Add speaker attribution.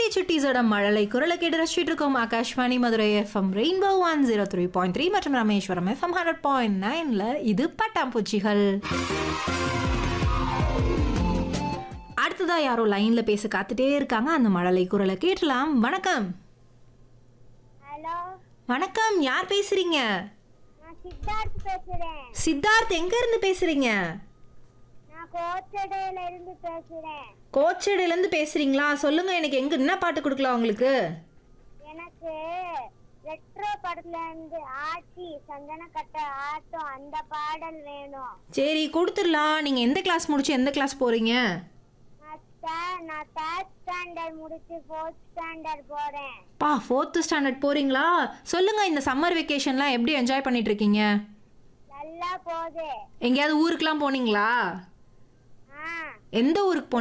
Speaker 1: சுட்டீஸோட மழலை குரலை கேட்டு ரசிச்சுட்டு இருக்கோம் Akashvani Madurai FM rainbow one zero three point three மற்றும் ராமேஸ்வரம் எஃப்எம் ஹண்ட்ரட் பாயிண்ட் நைன்ல இது பட்டாம்பூச்சிகள் அடுத்ததா யாரோ லைன்ல பேச காத்துட்டே இருக்காங்க அந்த மழலை குரலை கேட்டலாம் வணக்கம்
Speaker 2: ஹலோ
Speaker 1: வணக்கம் யார் பேசுறீங்க
Speaker 2: நான் சித்தார்த் பேசுறேன்
Speaker 1: சித்தார்த் எங்க இருந்து பேசுறீங்க
Speaker 2: நான் கோச்சடையில இருந்து பேசுறேன்
Speaker 1: கோச்சடையில இருந்து பேசுறீங்களா சொல்லுங்க எனக்கு எங்க என்ன பாட்டு கொடுக்கலாம் உங்களுக்கு
Speaker 2: எனக்கு ரெட்ரோ படத்துல இருந்து ஆச்சி சந்தன கட்ட ஆட்டம் அந்த பாடல் வேணும்
Speaker 1: சரி கொடுத்துடலாம் நீங்க எந்த கிளாஸ் முடிச்சு எந்த கிளாஸ் போறீங்க
Speaker 2: நான் third- நான் தேர்ட் ஸ்டாண்டர்ட் முடிச்சு ஃபோர்த் ஸ்டாண்டர்ட் போறேன்
Speaker 1: பா ஃபோர்த்து ஸ்டாண்டர்ட் போறீங்களா சொல்லுங்க இந்த சம்மர் வெக்கேஷன்லாம் எப்படி என்ஜாய் பண்ணிட்டு இருக்கீங்க
Speaker 2: நல்லா போகுது
Speaker 1: எங்கேயாவது ஊருக்குலாம் போனீங்களா
Speaker 2: ஆ
Speaker 1: எந்த ஊருக்கு போனீங்க